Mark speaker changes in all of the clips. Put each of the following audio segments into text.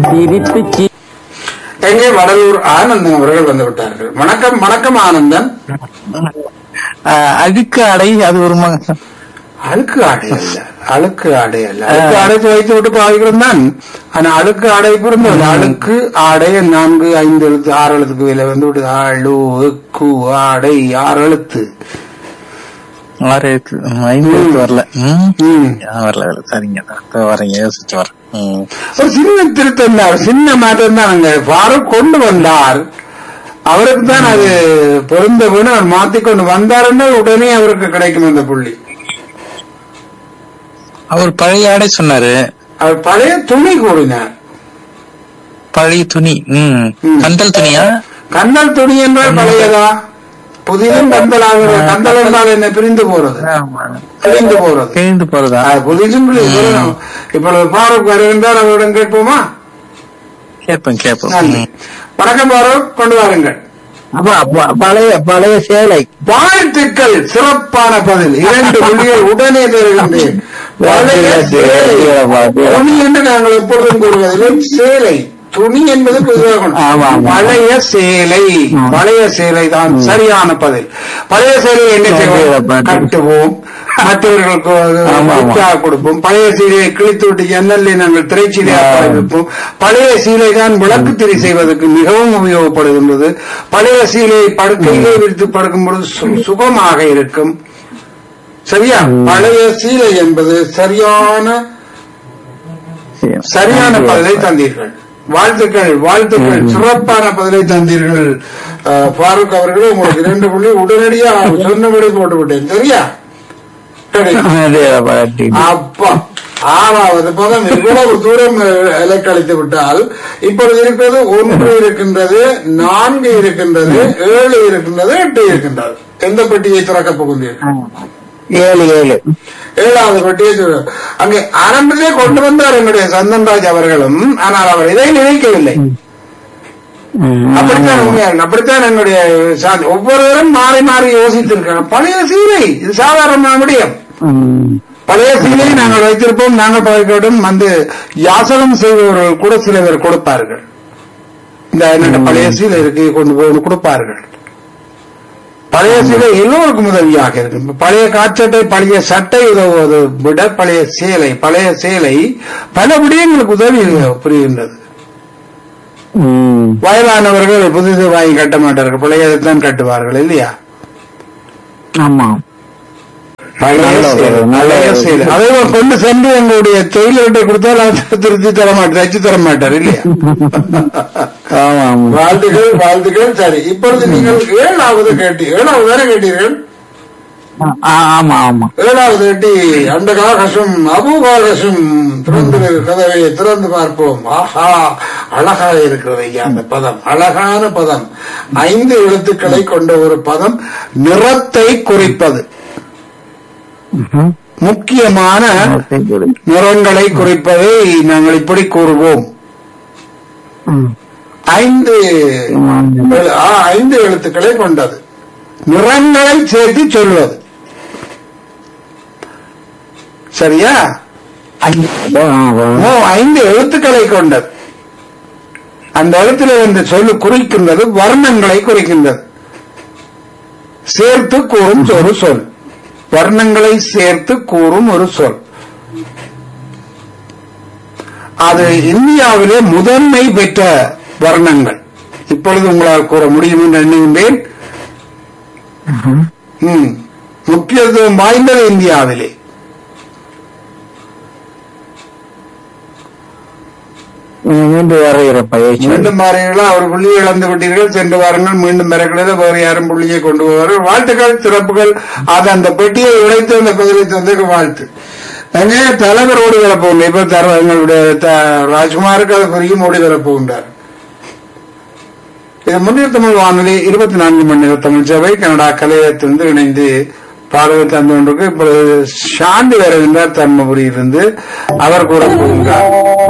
Speaker 1: சிரித்து சி-
Speaker 2: எங்கே வடலூர் ஆனந்தன் அவர்கள் வந்து விட்டார்கள் வணக்கம் வணக்கம் ஆனந்தன்
Speaker 3: ஆஹ் அழுக்கு அடை அது ஒரு ம-
Speaker 2: அழுக்கு ஆடை அல்ல அழுக்கு ஆடை அல்ல அழுக்கு ஆடை துவைத்து விட்டு பாவிக்கிறோம் தான் ஆனா அழுக்கு ஆடை பொருந்தது அழுக்கு ஆடை நான்கு ஐந்து எழுத்து ஆறு எழுத்துக்கு விலை வந்து விட்டு அழு கு ஆடை ஆறு எழுத்து
Speaker 3: ஆறு இருக்கு ம், ஐந்து எழுத்து வரல ம்.
Speaker 2: ம்.
Speaker 3: ஆ, வரல வரல சரிங்க இதோ வரேன் யோசிச்சு வரேன் ம்.
Speaker 2: ஒரு சின்ன திருத்தம் தான் ஒரு சின்ன மாற்றம் தான் அங்க ஃபாரூக் கொண்டு வந்தார் அவருக்கு தான் அது பொருந்த போன அவர் மாத்திக்கொண்டு வந்தாருன்னா உடனே அவருக்கு கிடைக்கும் அந்த புள்ளி
Speaker 3: அவர் பழைய ஆடை சொன்னாரு
Speaker 2: அவர் பழைய துணி கூறினார்
Speaker 3: பழைய துணி ம்
Speaker 2: ம்.
Speaker 3: கந்தல் துணியா
Speaker 2: கந்தல் துணி என்றால் பழையதா புதிதும் கந்தலாக கந்தல் என்றால் என்ன பிரிந்து போறது பிரிந்து போறது
Speaker 3: கிழிந்து போறதா
Speaker 2: அது புதிதும் பிரிந்து இப்பொழுது ஃபாரூக் வருகின்றார் அவரிடம் கேட்போமா
Speaker 3: கேட்பேன் கேட்பேன்
Speaker 2: நன்றி
Speaker 3: ம்.
Speaker 2: வணக்கம் ஃபாரூக் கொண்டு வாருங்கள்
Speaker 1: அப்ப ப- பழைய பழைய சேலை
Speaker 2: வாழ்த்துக்கள் சிறப்பான பதில் இரண்டு புள்ளிகள் உடனே தருகின்றேன் பழைய சேலை. துணி என்று நாங்கள் எப்பொழுதும் கூறுவதில்லை சேலை துணி என்பது பொதுவாக கொண்டு-
Speaker 1: ஆமா, ஆமா.
Speaker 2: பழைய சேலை பழைய சேலை தான் சரியான பதில் பழைய சேலை என்ன செய்வோம்
Speaker 1: பாட்டு.
Speaker 2: கட்டுவோம் மற்றவர்களுக்கு அது
Speaker 1: ஆமா, ஆமா.
Speaker 2: உற்சாக கொடுப்போம் பழைய சீலையை கிழித்து விட்டு ஜன்னல்ல நாங்கள் திரைச்சீலையாக வைப்போம் பழைய சீலை தான் விளக்கு திரி செய்வதற்கு மிகவும் உபயோகப்படுகின்றது பழைய சீலையை படுக்கையிலே விரித்து படுக்கும் பொழுது சு- சுகமாக இருக்கும் சரியா பழைய சீலை என்பது சரியான சரியான பதிலை தந்தீர்கள் வாழ்த்துக்கள் வாழ்த்துக்கள் சிறப்பான பதிலை தந்தீர்கள் அஹ், ஃபாரூக் அவர்களே உங்களுக்கு இரண்டு புள்ளி உடனடியா சொன்னபடி போட்டு விட்டேன் சரியா சரி.
Speaker 1: அதேதான் பாட்டி.
Speaker 2: அப்பா ஆறாவது பதம் இவ்வளவு தூரம் இலக்களித்து விட்டால் இப்பொழுது இருக்கிறது ஒன்று இருக்கின்றது நான்கு இருக்கின்றது ஏழு இருக்கின்றது எட்டு இருக்கின்றது எந்த பெட்டியை திறக்கப் போகின்றீர்கள்
Speaker 1: ஏழு ஏழு
Speaker 2: ஏழாவது பெட்டியை திற- அங்கே ஆரம்பத்திலே கொண்டு வந்தார் என்னுடைய சந்தன்ராஜ் அவர்களும் ஆனால் அவர் இதை நினைக்கவில்லை
Speaker 1: ம்.
Speaker 2: அப்படித்தான் உண்மையாக அப்படித்தான் என்னுடைய சாந்தி ஒவ்வொருவரும் மாறி மாறி யோசித்திருக்காங்க பழைய சீலை இது சாதாரணமான விடயம்
Speaker 1: ம்.
Speaker 2: பழைய சீலையை நாங்கள் வைத்திருப்போம் நாங்கள் பழக்கட்டும் வந்து யாசகம் செய்பவர்கள் கூட சில பேர் கொடுப்பார்கள் இந்த என்னோட பழைய சீலை இருக்கு கொண்டு போய் கொடுப்பார்கள் பழைய சீலை எல்லோருக்கும் உதவியாக இருக்கும் இப்ப பழைய காற்றட்டை பழைய சட்டை உதவுவது விட பழைய சேலை பழைய சேலை பல விடயங்களுக்கு உதவி புரிகின்றது
Speaker 1: ம்.
Speaker 2: வயதானவர்கள் புதுசு வாங்கி கட்ட மாட்டார்கள் பழையதைத்தான் கட்டுவார்கள் இல்லையா
Speaker 1: ஆமா
Speaker 2: பழைய
Speaker 1: நல்ல ஒரு-
Speaker 2: சேலை,
Speaker 1: நல்ல
Speaker 2: பழைய
Speaker 1: ஒரு-
Speaker 2: சேலை. அதை கொண்டு சென்று எங்களுடைய தொழில்கிட்ட கொடுத்தால் அவர் திருத்தி தர மாட்டார் தச்சு தர மாட்டார் இல்லையா
Speaker 1: ஆமா ஆமா
Speaker 2: வாழ்த்துக்கள் வாழ்த்துக்கள் சரி இப்பொழுது நீங்கள் ஏழாவது கேட்டி ஏழாவது தானே கேட்டீர்கள்
Speaker 1: ஆ, ஆமா ஆமா
Speaker 2: ஏழாவது கேட்டி அந்த காகசும் அபுகாகசும் திறந்து கதவை திறந்து பார்ப்போம் ஆஹா அழகா இருக்கிறது ஐயா அந்த பதம் அழகான பதம் ஐந்து எழுத்துக்களை கொண்ட ஒரு பதம் நிறத்தை குறிப்பது
Speaker 1: ம்ஹும்.
Speaker 2: முக்கியமான
Speaker 1: ஓகே, good.
Speaker 2: நிறங்களை குறிப்பதை நாங்கள் இப்படி கூறுவோம்
Speaker 1: ம்.
Speaker 2: ஐந்து
Speaker 1: ம்.
Speaker 2: எழு- ஆ, ஐந்து எழுத்துக்களை கொண்டது நிறங்களை சேர்த்து சொல்வது சரியா
Speaker 1: ஐந்து. ஆ, ஆ.
Speaker 2: ஓ ஐந்து எழுத்துக்களை கொண்டது அந்த எழுத்துல வந்து சொல்லு குறிக்கின்றது வர்ணங்களை குறிக்கின்றது சேர்த்து கூறும் ஒரு சொல் வர்ணங்களை சேர்த்து கூறும் ஒரு சொல் அது இந்தியாவிலே முதன்மை பெற்ற வர்ணங்கள் இப்பொழுது உங்களால் கூற முடியும் என்று எண்ணுகின்றேன்
Speaker 1: ம்ஹும்.
Speaker 2: ம். முக்கியத்துவம் வாய்ந்தது இந்தியாவிலே
Speaker 1: மீண்டும் வரைகிற பயிற்சி
Speaker 2: மீண்டும் பாருங்களா ஒரு புள்ளியை இழந்து விட்டீர்கள் சென்று வாருங்கள் மீண்டும் பிறக்கிறது வேறு யாரும் புள்ளியை கொண்டு போவார்கள் வாழ்த்துக்கள் சிறப்புகள் அது அந்த பெட்டியை உடைத்து அந்த பதிலை தந்ததுக்கு வாழ்த்து அங்கே தலைவர் ஓடி வரப்போகுங்க இப்ப தர எங்களுடைய த- ராஜ்குமாருக்கு அது பெரியும் ஓடி வரப்போகின்றார் இது முன்னிற தமிழ் வானொலி இருபத்தி நான்கு மணி நேர தமிழ் சபை கனடா கலையத்திலிருந்து இணைந்து பாடலை தந்து கொண்டிருக்கு இப்பொழுது சாந்தி வருகின்றார் தர்மபுரியிலிருந்து அவர் கூட போகின்றார்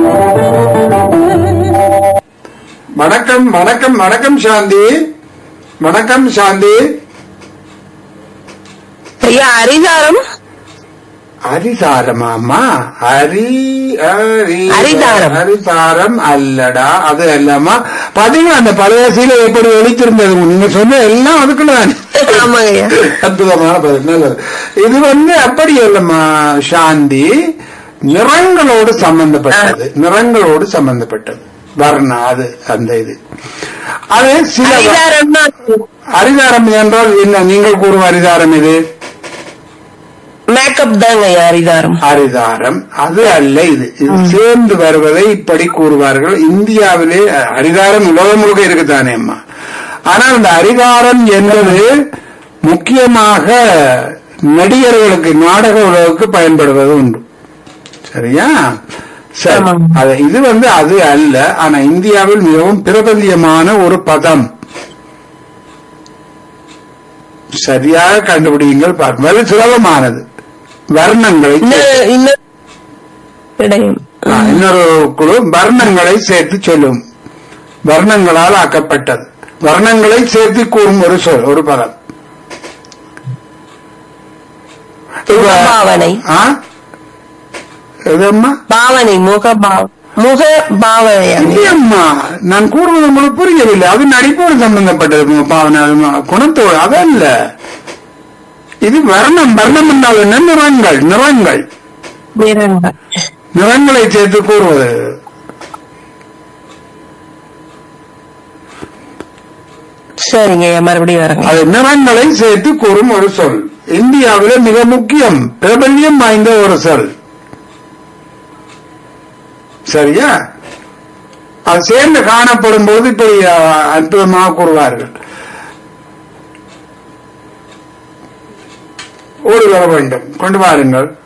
Speaker 2: வணக்கம் வணக்கம் வணக்கம் சாந்தி வணக்கம் சாந்தி
Speaker 4: ஐயா அரிதாரம்
Speaker 2: அரிசாரமாமா அரி அரி
Speaker 4: அரிதாரம்.
Speaker 2: அரிசாரம் அல்லடா அது அல்லாமா பாத்தீங்களா அந்த பழையசியில எப்படி ஒழித்திருந்தது நீங்க சொன்ன எல்லாம் அதுக்குள்ளதான்
Speaker 4: ஆமாங்க ஐயா
Speaker 2: அற்புதமான பதில் நல்லது இது வந்து அப்படி இல்லம்மா சாந்தி நிறங்களோடு சம்பந்தப்பட்டது நிறங்களோடு சம்பந்தப்பட்டது வர்ணா அது அந்த இது அது சில
Speaker 4: அரிதாரம்னா
Speaker 2: அரிதாரம் என்றால் என்ன நீங்கள் கூறும் அரிதாரம் இது
Speaker 4: மேக்கப் தாங்க ஐயா அரிதாரம்
Speaker 2: அரிதாரம் அது அல்ல இது இது சேர்ந்து வருவதை இப்படி கூறுவார்கள் இந்தியாவிலே அஹ், அரிதாரம் உலகம் முழுக்க இருக்குதானே அம்மா ஆனால் இந்த அரிதாரம் என்பது முக்கியமாக நடிகர்களுக்கு நாடக உலகுக்கு பயன்படுவது உண்டு சரியா சரி
Speaker 4: ஆமாம்.
Speaker 2: அது இது வந்து அது அல்ல ஆனா இந்தியாவில் மிகவும் பிரபல்யமான ஒரு பதம் சரியாக கண்டுபிடிங்கள் பார்க்கும் அது சுலபமானது வர்ணங்களை
Speaker 4: இன்னும் இன்னும் இடையும்
Speaker 2: ஆ, இன்னொரு குழு வர்ணங்களை சேர்த்து சொல்லும் வர்ணங்களால் ஆக்கப்பட்டது வர்ணங்களை சேர்த்து கூறும் ஒரு சொல் ஒரு பதம் இப்ப-
Speaker 4: பாவனை
Speaker 2: ஆ? எதம்மா
Speaker 4: பாவனை முக பாவ முக பாவனையா
Speaker 2: இல்லையம்மா நான் கூறுவது உங்களுக்கு புரியவில்லை அது நடிப்போடு சம்பந்தப்பட்டது உங்க பாவனை அது ம- குணத்தோடு அதல்ல இது வர்ணம் வர்ணம் என்றால் என்ன நிறங்கள் நிறங்கள்
Speaker 4: நிறங்கள்
Speaker 2: நிறங்களை சேர்த்து கூறுவது
Speaker 4: சரிங்க ஐயா மறுபடியும் வரேங்க
Speaker 2: அது நிறங்களை சேர்த்து கூறும் ஒரு சொல் இந்தியாவிலே மிக முக்கியம் பிரபல்யம் வாய்ந்த ஒரு சொல் சரியா அது சேர்ந்து காணப்படும் போது இப்படி அஹ், அற்புதமாக கூறுவார்கள் ஓடி வர வேண்டும் கொண்டு வாருங்கள்